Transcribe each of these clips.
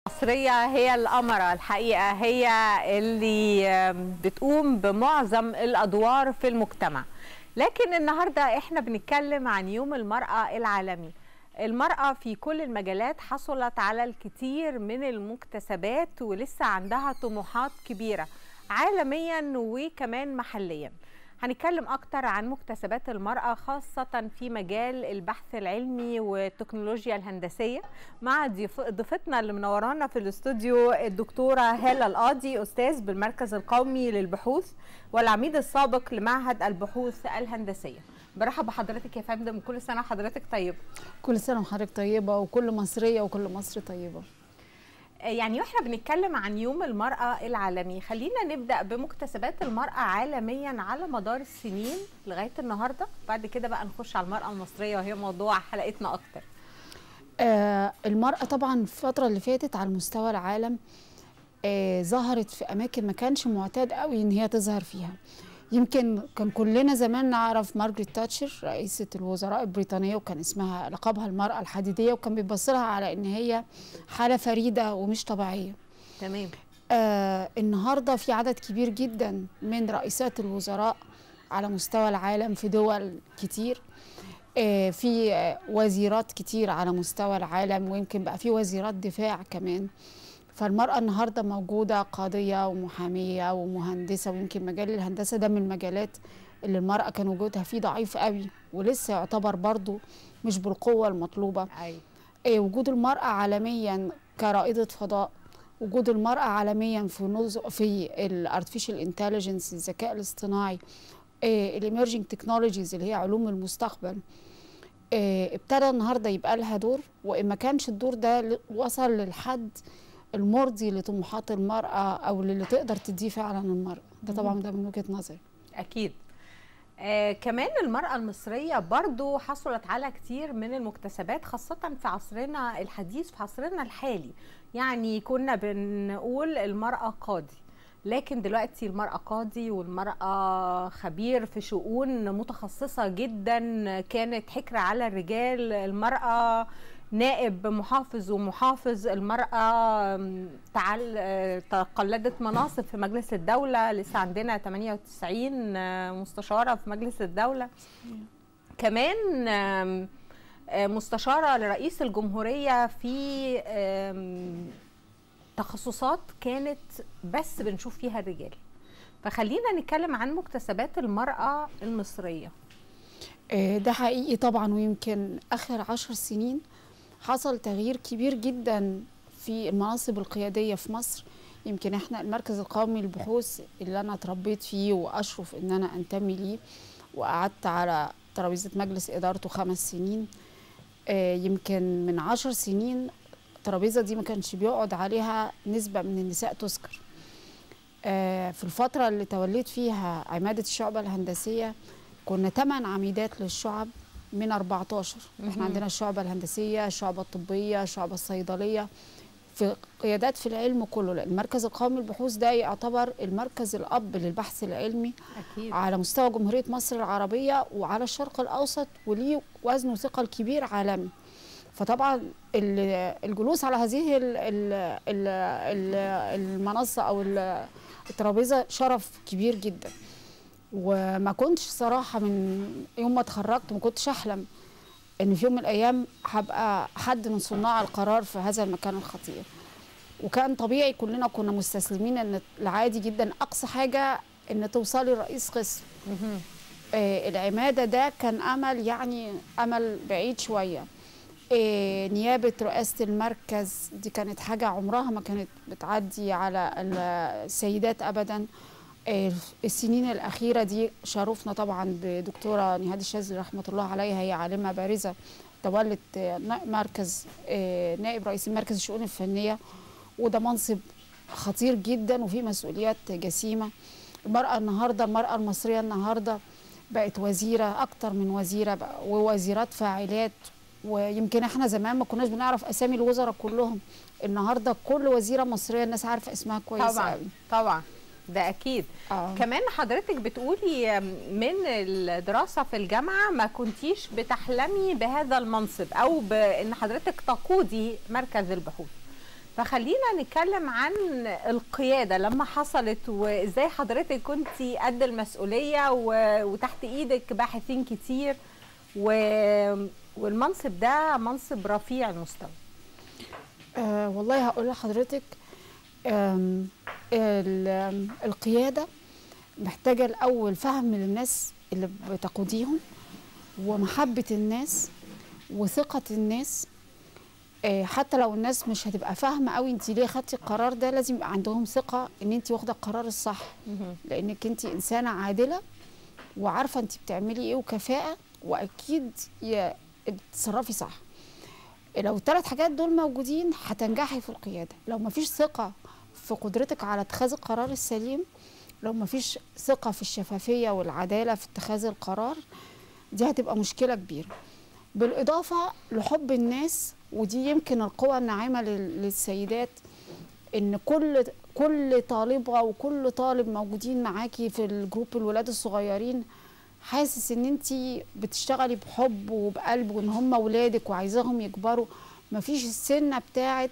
المصرية هي الأمرة الحقيقة هي اللي بتقوم بمعظم الأدوار في المجتمع لكن النهاردة احنا بنتكلم عن يوم المرأة العالمي المرأة في كل المجالات حصلت على الكثير من المكتسبات ولسه عندها طموحات كبيرة عالميا وكمان محليا هنتكلم أكتر عن مكتسبات المرأة خاصة في مجال البحث العلمي والتكنولوجيا الهندسية مع ضيفتنا اللي منورانا في الاستوديو الدكتورة هالة القاضي أستاذ بالمركز القومي للبحوث والعميد السابق لمعهد البحوث الهندسية برحب بحضرتك يا فندم كل سنة وحضرتك طيبة كل سنة وحضرتك طيبة وكل مصرية وكل مصر طيبة يعني واحنا بنتكلم عن يوم المرأة العالمي خلينا نبدأ بمكتسبات المرأة عالميا على مدار السنين لغاية النهاردة بعد كده بقى نخش على المرأة المصرية وهي موضوع حلقتنا أكتر آه المرأة طبعا الفترة اللي فاتت على مستوى العالم آه ظهرت في أماكن ما كانش معتاد قوي إن هي تظهر فيها يمكن كان كلنا زمان نعرف مارجريت تاتشر رئيسة الوزراء البريطانية وكان اسمها لقبها المرأة الحديدية وكان بيبص لها على ان هي حالة فريدة ومش طبيعية تمام آه النهاردة في عدد كبير جدا من رئيسات الوزراء على مستوى العالم في دول كتير آه في آه وزيرات كتير على مستوى العالم ويمكن بقى في وزيرات دفاع كمان فالمرأة النهاردة موجودة قاضية ومحامية ومهندسة ويمكن مجال الهندسة ده من المجالات اللي المرأة كان وجودها فيه ضعيف قوي ولسه يعتبر برضو مش بالقوة المطلوبة أي. إيه وجود المرأة عالميا كرائدة فضاء وجود المرأة عالميا في نوز في الارتفيشال انتليجنس الذكاء الاصطناعي إيه الاميرجنج تكنولوجيز اللي هي علوم المستقبل إيه ابتدى النهارده يبقى لها دور وان ما كانش الدور ده وصل للحد المرضي لطموحات المرأة أو اللي تقدر تديه فعلا المرأة ده طبعا ده من وجهة نظري أكيد آه كمان المرأة المصرية برضو حصلت على كتير من المكتسبات خاصة في عصرنا الحديث في عصرنا الحالي يعني كنا بنقول المرأة قاضي لكن دلوقتي المرأة قاضي والمرأة خبير في شؤون متخصصة جدا كانت حكرة على الرجال المرأة نائب محافظ ومحافظ المرأة تعال تقلدت مناصب في مجلس الدولة لسه عندنا 98 مستشارة في مجلس الدولة كمان مستشارة لرئيس الجمهورية في تخصصات كانت بس بنشوف فيها الرجال فخلينا نتكلم عن مكتسبات المرأة المصرية ده حقيقي طبعا ويمكن آخر عشر سنين حصل تغيير كبير جدا في المناصب القياديه في مصر يمكن احنا المركز القومي للبحوث اللي انا اتربيت فيه واشرف ان انا انتمي ليه وقعدت على ترابيزه مجلس ادارته خمس سنين آه يمكن من عشر سنين الترابيزه دي ما كانش بيقعد عليها نسبه من النساء تذكر آه في الفتره اللي توليت فيها عماده الشعبه الهندسيه كنا ثمان عميدات للشعب من 14 احنا عندنا الشعبة الهندسية الشعبة الطبية الشعبة الصيدلية في قيادات في العلم كله لان المركز القومي للبحوث ده يعتبر المركز الاب للبحث العلمي أكيد. على مستوى جمهوريه مصر العربيه وعلى الشرق الاوسط وليه وزن وثقل كبير عالمي فطبعا الجلوس على هذه المنصه او الترابيزه شرف كبير جدا وما كنتش صراحه من يوم ما اتخرجت ما كنتش احلم ان في يوم من الايام هبقى حد من صناع القرار في هذا المكان الخطير وكان طبيعي كلنا كنا مستسلمين ان العادي جدا اقصى حاجه ان توصلي رئيس قسم آه العماده ده كان امل يعني امل بعيد شويه آه نيابه رئاسه المركز دي كانت حاجه عمرها ما كانت بتعدي على السيدات ابدا السنين الأخيرة دي شرفنا طبعا بدكتورة نهاد الشاذلي رحمة الله عليها هي عالمة بارزة تولت مركز نائب رئيس المركز الشؤون الفنية وده منصب خطير جدا وفيه مسؤوليات جسيمة المرأة النهاردة المرأة المصرية النهاردة بقت وزيرة أكتر من وزيرة بقى ووزيرات فاعلات ويمكن احنا زمان ما كناش بنعرف اسامي الوزراء كلهم النهارده كل وزيره مصريه الناس عارفه اسمها كويس طبعا قوي. طبعا ده اكيد آه. كمان حضرتك بتقولي من الدراسه في الجامعه ما كنتيش بتحلمي بهذا المنصب او بان حضرتك تقودي مركز البحوث فخلينا نتكلم عن القياده لما حصلت وازاي حضرتك كنتي قد المسؤوليه و- وتحت ايدك باحثين كتير و- والمنصب ده منصب رفيع المستوى آه والله هقول لحضرتك آم، ال- آم، القيادة محتاجة الأول فهم للناس اللي بتقوديهم ومحبة الناس وثقة الناس آه، حتى لو الناس مش هتبقى فاهمة قوي انت ليه خدتي القرار ده لازم يبقى عندهم ثقة ان انت واخدة القرار الصح لانك انت انسانة عادلة وعارفة انت بتعملي ايه وكفاءة واكيد يا- بتتصرفي صح لو الثلاث حاجات دول موجودين هتنجحي في القياده لو مفيش ثقه في قدرتك على اتخاذ القرار السليم لو مفيش ثقه في الشفافيه والعداله في اتخاذ القرار دي هتبقى مشكله كبيره بالاضافه لحب الناس ودي يمكن القوة الناعمة لل- للسيدات ان كل كل طالبة وكل طالب موجودين معاكي في الجروب الولاد الصغيرين حاسس ان انت بتشتغلي بحب وبقلب وان هم ولادك وعايزاهم يكبروا مفيش السنه بتاعت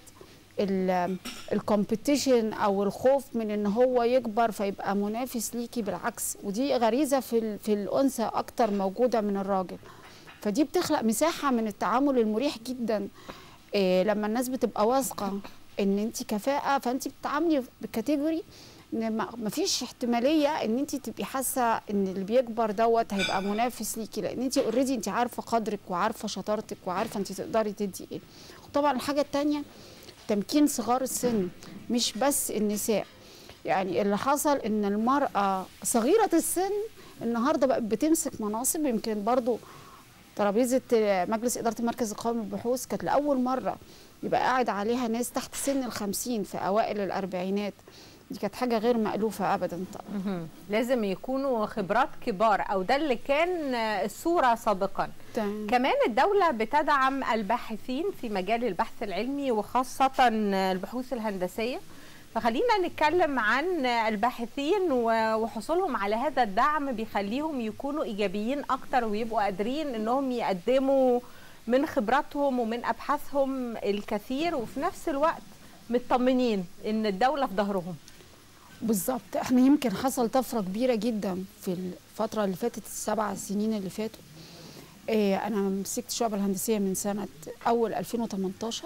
الكومبيتيشن او الخوف من ان هو يكبر فيبقى منافس ليكي بالعكس ودي غريزه في ال- في الانثى اكتر موجوده من الراجل فدي بتخلق مساحه من التعامل المريح جدا إيه لما الناس بتبقى واثقه ان انت كفاءه فانت بتتعاملي بكاتيجوري ان ما- مفيش احتماليه ان انت تبقي حاسه ان اللي بيكبر دوت هيبقى منافس ليكي لان انت اوريدي انت عارفه قدرك وعارفه شطارتك وعارفه انت تقدري تدي ايه طبعا الحاجه التانية تمكين صغار السن مش بس النساء يعني اللي حصل ان المراه صغيره السن النهارده بقت بتمسك مناصب يمكن برضو ترابيزه مجلس اداره المركز القومي للبحوث كانت لاول مره يبقى قاعد عليها ناس تحت سن الخمسين في اوائل الاربعينات دي كانت حاجه غير مالوفه ابدا طبعا مهم. لازم يكونوا خبرات كبار او ده اللي كان آه، الصوره سابقا تمام. كمان الدولة بتدعم الباحثين في مجال البحث العلمي وخاصة البحوث الهندسية فخلينا نتكلم عن الباحثين و- وحصولهم على هذا الدعم بيخليهم يكونوا إيجابيين أكتر ويبقوا قادرين إنهم يقدموا من خبراتهم ومن أبحاثهم الكثير وفي نفس الوقت مطمنين إن الدولة في ظهرهم بالظبط احنا يمكن حصل طفره كبيره جدا في الفتره اللي فاتت السبع سنين اللي فاتوا إيه انا مسكت الشعب الهندسيه من سنه اول 2018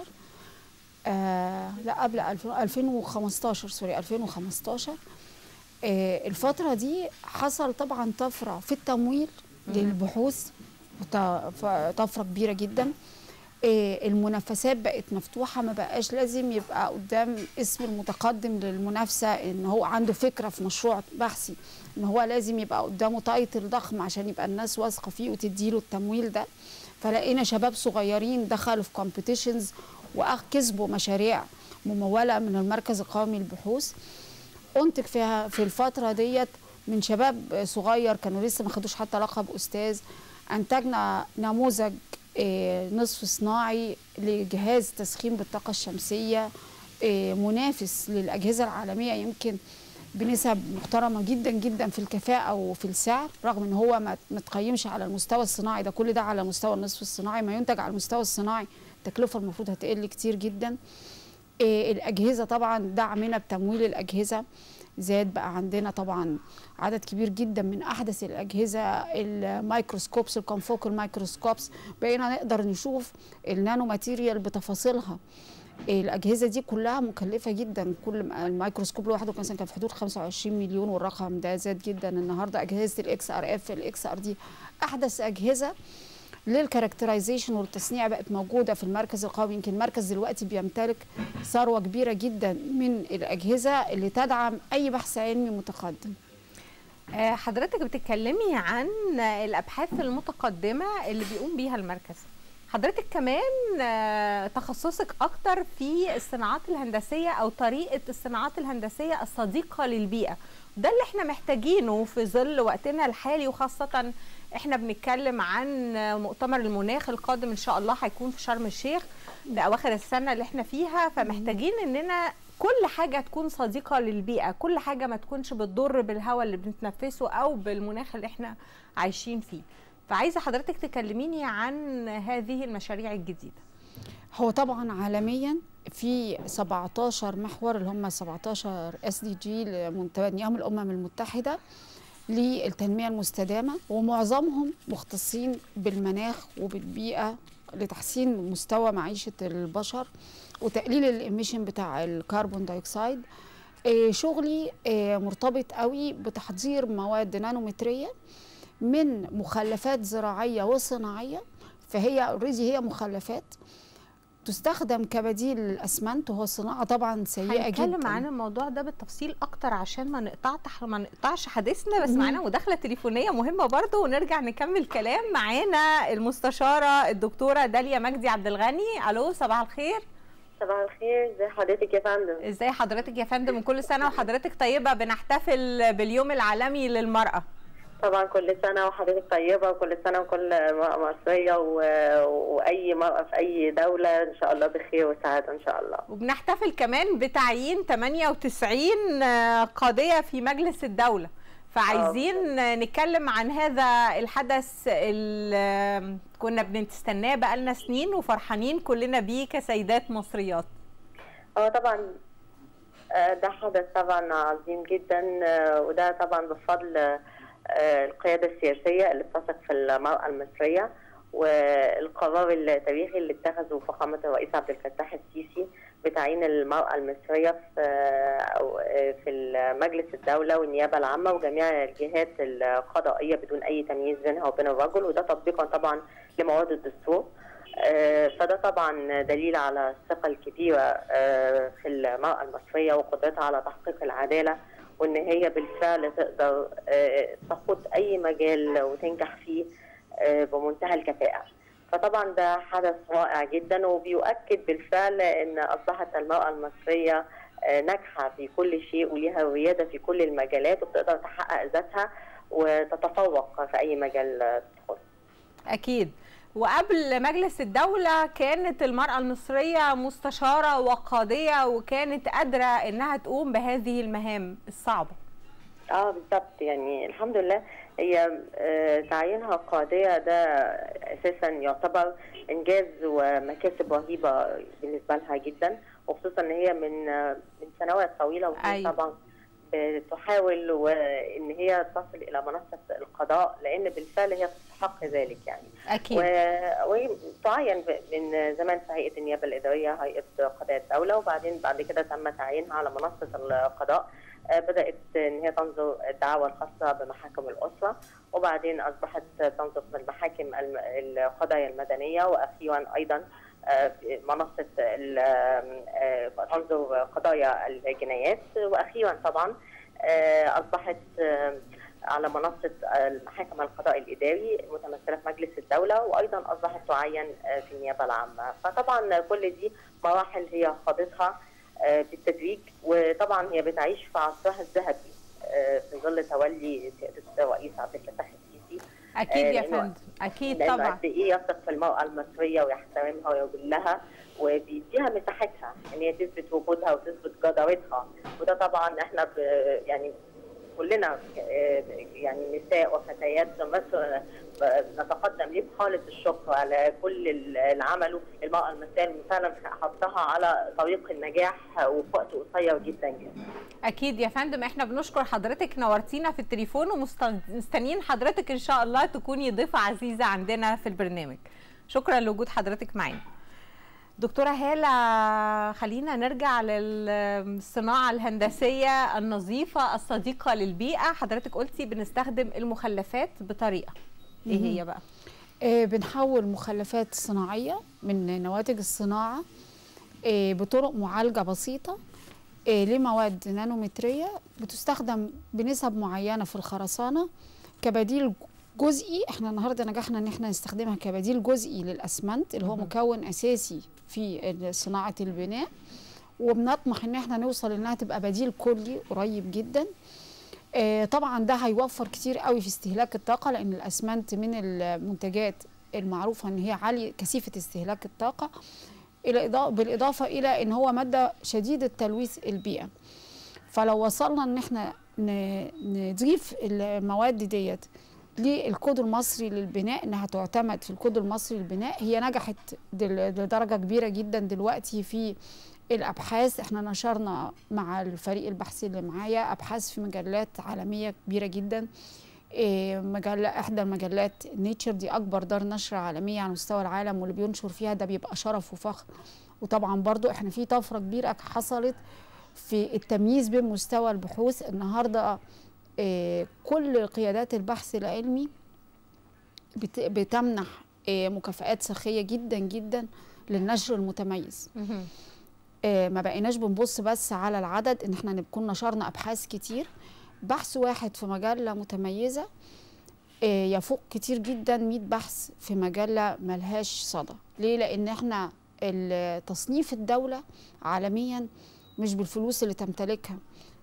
آه لا قبل 2000 2015 سوري 2015 آه الفتره دي حصل طبعا طفره في التمويل للبحوث وط- ف- طفره كبيره جدا آه، المنافسات بقت مفتوحه ما بقاش لازم يبقى قدام اسم المتقدم للمنافسه ان هو عنده فكره في مشروع بحثي ان هو لازم يبقى قدامه تايتل ضخم عشان يبقى الناس واثقه فيه وتديله التمويل ده فلقينا شباب صغيرين دخلوا في كومبيتيشنز وكسبوا مشاريع مموله من المركز القومي للبحوث انتج فيها في الفتره ديت من شباب صغير كانوا لسه ما خدوش حتى لقب استاذ انتجنا نموذج آه، نصف صناعي لجهاز تسخين بالطاقه الشمسيه آه، منافس للاجهزه العالميه يمكن بنسب محترمه جدا جدا في الكفاءه وفي السعر رغم ان هو ما ما تقيمش على المستوى الصناعي ده كل ده على مستوى النصف الصناعي ما ينتج على المستوى الصناعي التكلفه المفروض هتقل كتير جدا إيه الأجهزة طبعا دعمنا بتمويل الأجهزة زاد بقى عندنا طبعا عدد كبير جدا من أحدث الأجهزة الميكروسكوبس الكونفوكال مايكروسكوبس بقينا نقدر نشوف النانو ماتيريال بتفاصيلها إيه الأجهزة دي كلها مكلفة جدا كل ما- الميكروسكوب لوحده مثلا كان في حدود 25 مليون والرقم ده زاد جدا النهارده أجهزة الإكس ار اف الإكس ار دي أحدث أجهزة للكاركترايزيشن والتصنيع بقت موجوده في المركز القومي يمكن المركز دلوقتي بيمتلك ثروه كبيره جدا من الاجهزه اللي تدعم اي بحث علمي متقدم آه، حضرتك بتتكلمي عن الابحاث المتقدمه اللي بيقوم بيها المركز حضرتك كمان آه، تخصصك اكتر في الصناعات الهندسيه او طريقه الصناعات الهندسيه الصديقه للبيئه ده اللي احنا محتاجينه في ظل وقتنا الحالي وخاصه احنا بنتكلم عن مؤتمر المناخ القادم ان شاء الله هيكون في شرم الشيخ لاواخر السنه اللي احنا فيها فمحتاجين اننا كل حاجه تكون صديقه للبيئه كل حاجه ما تكونش بتضر بالهواء اللي بنتنفسه او بالمناخ اللي احنا عايشين فيه فعايزه حضرتك تكلميني عن هذه المشاريع الجديده هو طبعا عالميا في 17 محور اللي هم 17 اس دي جي لمتبنيهم الامم المتحده للتنميه المستدامه ومعظمهم مختصين بالمناخ وبالبيئه لتحسين مستوى معيشه البشر وتقليل الاميشن بتاع الكربون دايوكسيد آه، شغلي آه، مرتبط قوي بتحضير مواد نانومتريه من مخلفات زراعيه وصناعيه فهي اوريدي هي مخلفات تستخدم كبديل للاسمنت وهو صناعه طبعا سيئه جدا هنتكلم عن الموضوع ده بالتفصيل اكتر عشان ما نقطعش ما نقطعش حديثنا بس معانا مداخله تليفونيه مهمه برضو ونرجع نكمل كلام معانا المستشاره الدكتوره داليا مجدي عبد الغني الو صباح الخير صباح الخير ازي حضرتك يا فندم ازاي حضرتك يا فندم كل سنه وحضرتك طيبه بنحتفل باليوم العالمي للمراه طبعا كل سنه وحضرتك طيبه وكل سنه وكل مرأة مصريه و... واي مرأة في اي دوله ان شاء الله بخير وسعاده ان شاء الله وبنحتفل كمان بتعيين 98 قاضيه في مجلس الدوله فعايزين نتكلم عن هذا الحدث اللي كنا بنستناه بقالنا سنين وفرحانين كلنا بيه كسيدات مصريات اه طبعا آه، ده حدث طبعا عظيم جدا آه، وده طبعا بفضل آه، القيادة السياسية اللي بتثق في المرأة المصرية والقرار التاريخي اللي اتخذه فخامة الرئيس عبد الفتاح السيسي بتعيين المرأة المصرية في في مجلس الدولة والنيابة العامة وجميع الجهات القضائية بدون أي تمييز بينها وبين الرجل وده تطبيقا طبعا لمواد الدستور فده طبعا دليل على الثقة الكبيرة في المرأة المصرية وقدرتها على تحقيق العدالة وان هي بالفعل تقدر تخوض اي مجال وتنجح فيه بمنتهى الكفاءه. فطبعا ده حدث رائع جدا وبيؤكد بالفعل ان اصبحت المراه المصريه ناجحه في كل شيء وليها رياده في كل المجالات وبتقدر تحقق ذاتها وتتفوق في اي مجال تدخل. اكيد. وقبل مجلس الدولة كانت المرأة المصرية مستشارة وقاضية وكانت قادرة انها تقوم بهذه المهام الصعبة اه بالظبط يعني الحمد لله هي آه تعيينها قاضية ده اساسا يعتبر انجاز ومكاسب رهيبة بالنسبة لها جدا وخصوصا ان هي من آه من سنوات طويلة وهي أيوة. طبعا بتحاول وان هي تصل الى منصه القضاء لان بالفعل هي تستحق ذلك يعني اكيد وهي تعين من زمان في هيئه النيابه الاداريه هيئه قضايا الدوله وبعدين بعد كده تم تعيينها على منصه القضاء بدات ان هي تنظر الدعاوى الخاصه بمحاكم الاسره وبعدين اصبحت تنظر في المحاكم القضايا المدنيه واخيرا ايضا منصه تنظر قضايا الجنايات واخيرا طبعا اصبحت على منصه المحاكم القضاء الاداري المتمثله في مجلس الدوله وايضا اصبحت تعين في النيابه العامه فطبعا كل دي مراحل هي خاضتها بالتدريج وطبعا هي بتعيش في عصرها الذهبي في ظل تولي سياده الرئيس عبد الفتاح السيسي اكيد يا فندم اكيد طبعا قد ايه يثق في المراه المصريه ويحترمها ويجلها وبيديها مساحتها ان يعني هي تثبت وجودها وتثبت جدارتها وده طبعا احنا يعني كلنا يعني نساء وفتيات مصر نتقدم ليه بخالص الشكر على كل اللي عمله المراه المصريه فعلا حطها على طريق النجاح وفي وقت قصير جدا جدا. اكيد يا فندم احنا بنشكر حضرتك نورتينا في التليفون ومستنيين حضرتك ان شاء الله تكوني ضيفه عزيزه عندنا في البرنامج. شكرا لوجود حضرتك معانا. دكتوره هاله خلينا نرجع للصناعه الهندسيه النظيفه الصديقه للبيئه حضرتك قلتي بنستخدم المخلفات بطريقه ايه هي بقى آه بنحول مخلفات صناعيه من نواتج الصناعه آه بطرق معالجه بسيطه آه لمواد نانومتريه بتستخدم بنسب معينه في الخرسانه كبديل جزئي احنا النهارده نجحنا ان احنا نستخدمها كبديل جزئي للاسمنت اللي هو مكون اساسي في صناعه البناء وبنطمح ان احنا نوصل انها تبقى بديل كلي قريب جدا آه طبعا ده هيوفر كتير قوي في استهلاك الطاقه لان الاسمنت من المنتجات المعروفه ان هي عاليه كثيفه استهلاك الطاقه الى بالاضافه الى ان هو ماده شديده تلويث البيئه فلو وصلنا ان احنا نضيف المواد ديت للكود المصري للبناء انها تعتمد في الكود المصري للبناء هي نجحت دل- لدرجه كبيره جدا دلوقتي في الابحاث احنا نشرنا مع الفريق البحثي اللي معايا ابحاث في مجلات عالميه كبيره جدا إيه، مجله احدى المجلات نيتشر دي اكبر دار نشر عالميه على مستوى العالم واللي بينشر فيها ده بيبقى شرف وفخر وطبعا برضو احنا في طفره كبيره حصلت في التمييز بين مستوى البحوث النهارده إيه، كل قيادات البحث العلمي بت- بتمنح إيه، مكافآت سخيه جدا جدا للنشر المتميز آه، ما بقيناش بنبص بس على العدد ان احنا نكون نشرنا ابحاث كتير بحث واحد في مجله متميزه آه، يفوق كتير جدا 100 بحث في مجله ملهاش صدى ليه لان احنا ال- تصنيف الدوله عالميا مش بالفلوس اللي تمتلكها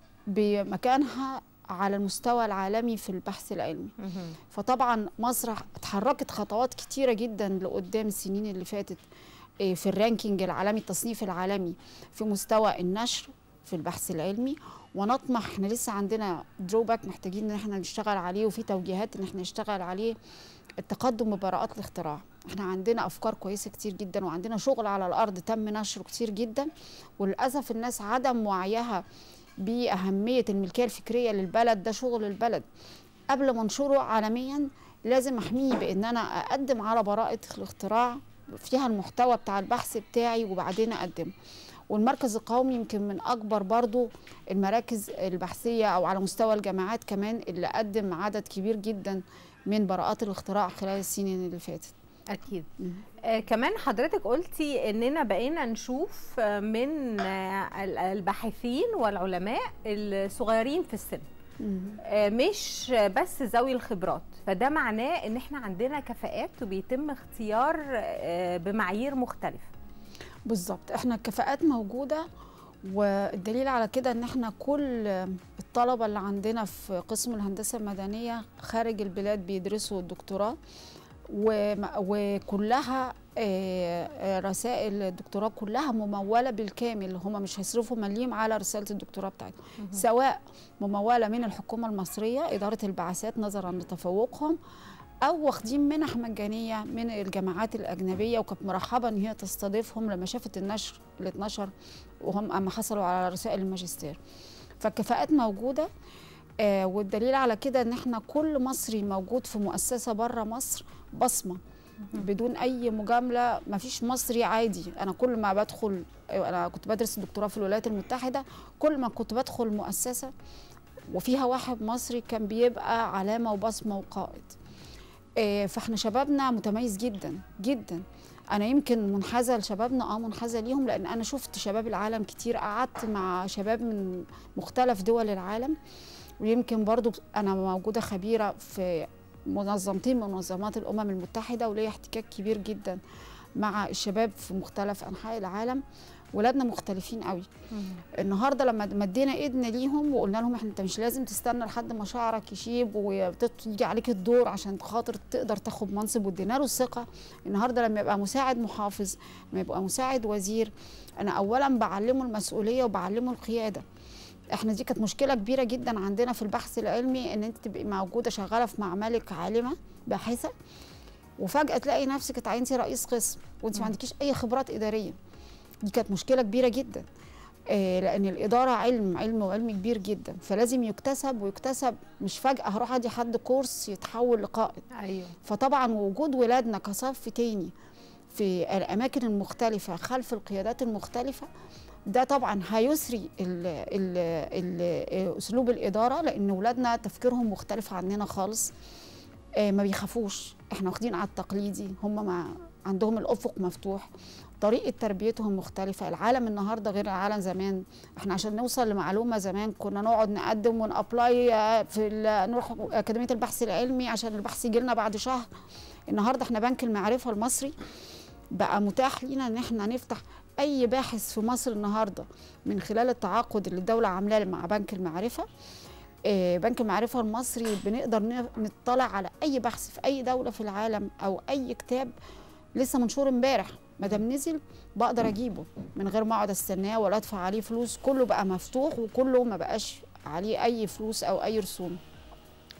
بمكانها على المستوى العالمي في البحث العلمي فطبعا مصر اتحركت خطوات كتيرة جدا لقدام السنين اللي فاتت إيه، في الرانكينج العالمي التصنيف العالمي في مستوى النشر في البحث العلمي ونطمح احنا لسه عندنا دروباك محتاجين ان احنا نشتغل عليه وفي توجيهات ان احنا نشتغل عليه التقدم ببراءات الاختراع احنا عندنا افكار كويسه كتير جدا وعندنا شغل على الارض تم نشره كتير جدا وللاسف الناس عدم وعيها باهميه الملكيه الفكريه للبلد ده شغل البلد قبل ما انشره عالميا لازم احميه بان انا اقدم على براءه الاختراع فيها المحتوى بتاع البحث بتاعي وبعدين اقدمه والمركز القومي يمكن من اكبر برضو المراكز البحثيه او على مستوى الجامعات كمان اللي قدم عدد كبير جدا من براءات الاختراع خلال السنين اللي فاتت اكيد آه كمان حضرتك قلتي اننا بقينا نشوف آه، من آه ال- الباحثين والعلماء الصغيرين في السن آه مش بس ذوي الخبرات فده معناه ان احنا عندنا كفاءات وبيتم اختيار آه بمعايير مختلفه بالظبط احنا الكفاءات موجوده والدليل على كده ان احنا كل الطلبه اللي عندنا في قسم الهندسه المدنيه خارج البلاد بيدرسوا الدكتوراه وم- وكلها آه، آه، رسائل الدكتوراه كلها مموله بالكامل هم مش هيصرفوا مليم على رساله الدكتوراه بتاعتهم سواء مموله من الحكومه المصريه اداره البعثات نظرا لتفوقهم او واخدين منح مجانيه من الجامعات الاجنبيه وكانت مرحبه ان هي تستضيفهم لما شافت النشر اللي اتنشر وهم اما حصلوا على رسائل الماجستير فالكفاءات موجوده آه والدليل على كده ان احنا كل مصري موجود في مؤسسه بره مصر بصمه بدون اي مجامله ما فيش مصري عادي انا كل ما بدخل انا كنت بدرس الدكتوراه في الولايات المتحده كل ما كنت بدخل مؤسسه وفيها واحد مصري كان بيبقى علامه وبصمه وقائد آه، فاحنا شبابنا متميز جدا جدا انا يمكن منحازه لشبابنا اه منحازه ليهم لان انا شفت شباب العالم كتير قعدت مع شباب من مختلف دول العالم ويمكن برضو انا موجوده خبيره في منظمتين من منظمات الامم المتحده وليا احتكاك كبير جدا مع الشباب في مختلف انحاء العالم ولادنا مختلفين قوي النهارده لما مدينا ايدنا ليهم وقلنا لهم احنا انت مش لازم تستنى لحد ما شعرك يشيب ويجي عليك الدور عشان خاطر تقدر تاخد منصب وادينا له الثقه النهارده لما يبقى مساعد محافظ لما يبقى مساعد وزير انا اولا بعلمه المسؤوليه وبعلمه القياده احنا دي كانت مشكله كبيره جدا عندنا في البحث العلمي ان انت تبقي موجوده شغاله في معملك عالمه باحثه وفجاه تلاقي نفسك اتعينتي رئيس قسم وانت ما عندكيش اي خبرات اداريه دي كانت مشكله كبيره جدا آه، لان الاداره علم علم وعلم كبير جدا فلازم يكتسب ويكتسب مش فجاه هروح ادي حد كورس يتحول لقائد ايوه فطبعا وجود ولادنا كصف تاني في الاماكن المختلفه خلف القيادات المختلفه ده طبعا هيسري ال ال ال اسلوب الاداره لان ولادنا تفكيرهم مختلف عننا خالص آه، ما بيخافوش احنا واخدين على التقليدي هم ما عندهم الافق مفتوح طريقه تربيتهم مختلفه العالم النهارده غير العالم زمان احنا عشان نوصل لمعلومه زمان كنا نقعد نقدم ونابلاي آه، في ال- نروح اكاديميه البحث العلمي عشان البحث يجي لنا بعد شهر النهارده احنا بنك المعرفه المصري بقى متاح لينا ان احنا نفتح اي باحث في مصر النهارده من خلال التعاقد اللي الدوله عاملاه مع بنك المعرفه آه، بنك المعرفه المصري بنقدر ن- نطلع على اي بحث في اي دوله في العالم او اي كتاب لسه منشور امبارح ما دام نزل بقدر اجيبه من غير ما اقعد استناه ولا ادفع عليه فلوس كله بقى مفتوح وكله ما بقاش عليه اي فلوس او اي رسوم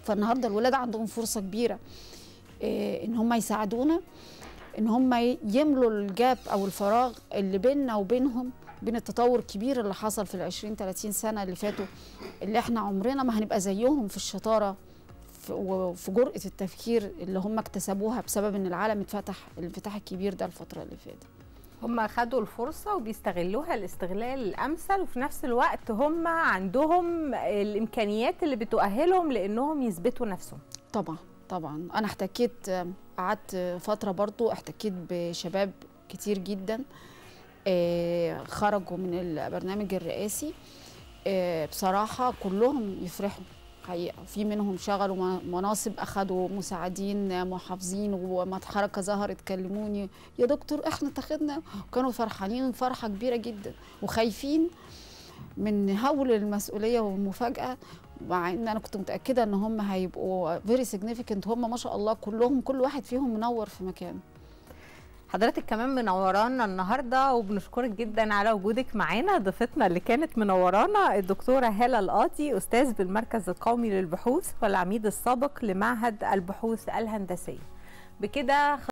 فالنهارده الولاد عندهم فرصه كبيره إيه ان هم يساعدونا ان هم يملوا الجاب او الفراغ اللي بيننا وبينهم بين التطور الكبير اللي حصل في ال 20 30 سنه اللي فاتوا اللي احنا عمرنا ما هنبقى زيهم في الشطاره في- وفي جرأة التفكير اللي هم اكتسبوها بسبب ان العالم اتفتح الانفتاح الكبير ده الفترة اللي فاتت هم خدوا الفرصة وبيستغلوها الاستغلال الأمثل وفي نفس الوقت هم عندهم الإمكانيات اللي بتؤهلهم لأنهم يثبتوا نفسهم طبعا طبعا انا احتكيت قعدت فترة برضو احتكيت بشباب كتير جدا آه، خرجوا من البرنامج الرئاسي آه، بصراحة كلهم يفرحوا حقيقة في منهم شغلوا م- مناصب أخدوا مساعدين محافظين وما الحركة ظهرت كلموني يا دكتور احنا اتخذنا وكانوا فرحانين فرحة كبيرة جدا وخايفين من هول المسؤولية والمفاجأة مع ان انا كنت متأكدة ان هم هيبقوا فيري significant هم ما شاء الله كلهم كل واحد فيهم منور في مكان حضرتك كمان منورانا النهارده وبنشكرك جدا على وجودك معانا ضيفتنا اللي كانت منورانا الدكتوره هاله القاضي استاذ بالمركز القومي للبحوث والعميد السابق لمعهد البحوث الهندسيه بكده